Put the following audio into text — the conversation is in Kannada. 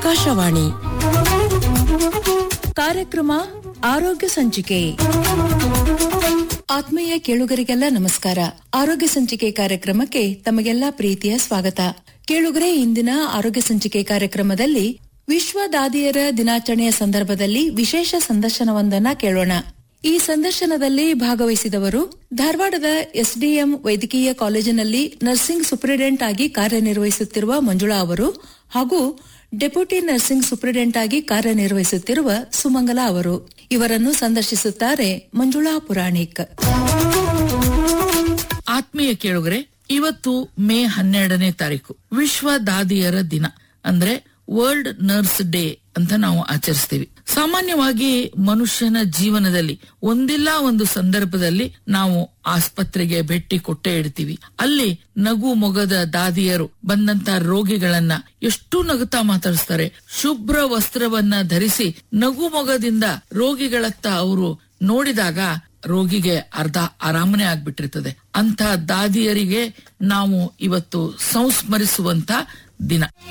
ಆಕಾಶವಾಣಿ ಕಾರ್ಯಕ್ರಮ ಆರೋಗ್ಯ ಸಂಚಿಕೆ ಆತ್ಮೀಯ ಕೇಳುಗರಿಗೆಲ್ಲ ನಮಸ್ಕಾರ ಆರೋಗ್ಯ ಸಂಚಿಕೆ ಕಾರ್ಯಕ್ರಮಕ್ಕೆ ತಮಗೆಲ್ಲ ಪ್ರೀತಿಯ ಸ್ವಾಗತ ಕೇಳುಗರೆ ಇಂದಿನ ಆರೋಗ್ಯ ಸಂಚಿಕೆ ಕಾರ್ಯಕ್ರಮದಲ್ಲಿ ವಿಶ್ವ ದಾದಿಯರ ದಿನಾಚರಣೆಯ ಸಂದರ್ಭದಲ್ಲಿ ವಿಶೇಷ ಸಂದರ್ಶನವೊಂದನ್ನ ಕೇಳೋಣ ಈ ಸಂದರ್ಶನದಲ್ಲಿ ಭಾಗವಹಿಸಿದವರು ಧಾರವಾಡದ ಎಸ್ಡಿಎಂ ವೈದ್ಯಕೀಯ ಕಾಲೇಜಿನಲ್ಲಿ ನರ್ಸಿಂಗ್ ಸೂಪರಿಂಟೆಂಡೆಂಟ್ ಆಗಿ ಕಾರ್ಯನಿರ್ವಹಿಸುತ್ತಿರುವ ಮಂಜುಳಾ ಅವರು ಹಾಗೂ ಡೆಪ್ಯೂಟಿ ನರ್ಸಿಂಗ್ ಸೂಪರಿಂಟೆಂಡೆಂಟ್ ಆಗಿ ಕಾರ್ಯನಿರ್ವಹಿಸುತ್ತಿರುವ ಸುಮಂಗಲ ಅವರು ಇವರನ್ನು ಸಂದರ್ಶಿಸುತ್ತಾರೆ ಮಂಜುಳಾ ಪುರಾಣಿಕ್ ಆತ್ಮೀಯ ಕೇಳುಗರೆ ಇವತ್ತು ಮೇ ಹನ್ನೆರಡನೇ ತಾರೀಕು ವಿಶ್ವ ದಾದಿಯರ ದಿನ ಅಂದ್ರೆ ವರ್ಲ್ಡ್ ನರ್ಸ್ ಡೇ ಅಂತ ನಾವು ಆಚರಿಸ್ತೀವಿ ಸಾಮಾನ್ಯವಾಗಿ ಮನುಷ್ಯನ ಜೀವನದಲ್ಲಿ ಒಂದಿಲ್ಲ ಒಂದು ಸಂದರ್ಭದಲ್ಲಿ ನಾವು ಆಸ್ಪತ್ರೆಗೆ ಭೇಟಿ ಕೊಟ್ಟೇ ಇಡ್ತೀವಿ ಅಲ್ಲಿ ನಗು ಮೊಗದ ದಾದಿಯರು ಬಂದಂತ ರೋಗಿಗಳನ್ನ ಎಷ್ಟು ನಗುತ್ತಾ ಮಾತಾಡಿಸ್ತಾರೆ ಶುಭ್ರ ವಸ್ತ್ರವನ್ನ ಧರಿಸಿ ನಗು ಮೊಗದಿಂದ ರೋಗಿಗಳತ್ತ ಅವರು ನೋಡಿದಾಗ ರೋಗಿಗೆ ಅರ್ಧ ಆರಾಮನೆ ಆಗ್ಬಿಟ್ಟಿರ್ತದೆ ಅಂತ ದಾದಿಯರಿಗೆ ನಾವು ಇವತ್ತು ಸಂಸ್ಮರಿಸುವಂತ ದಿನ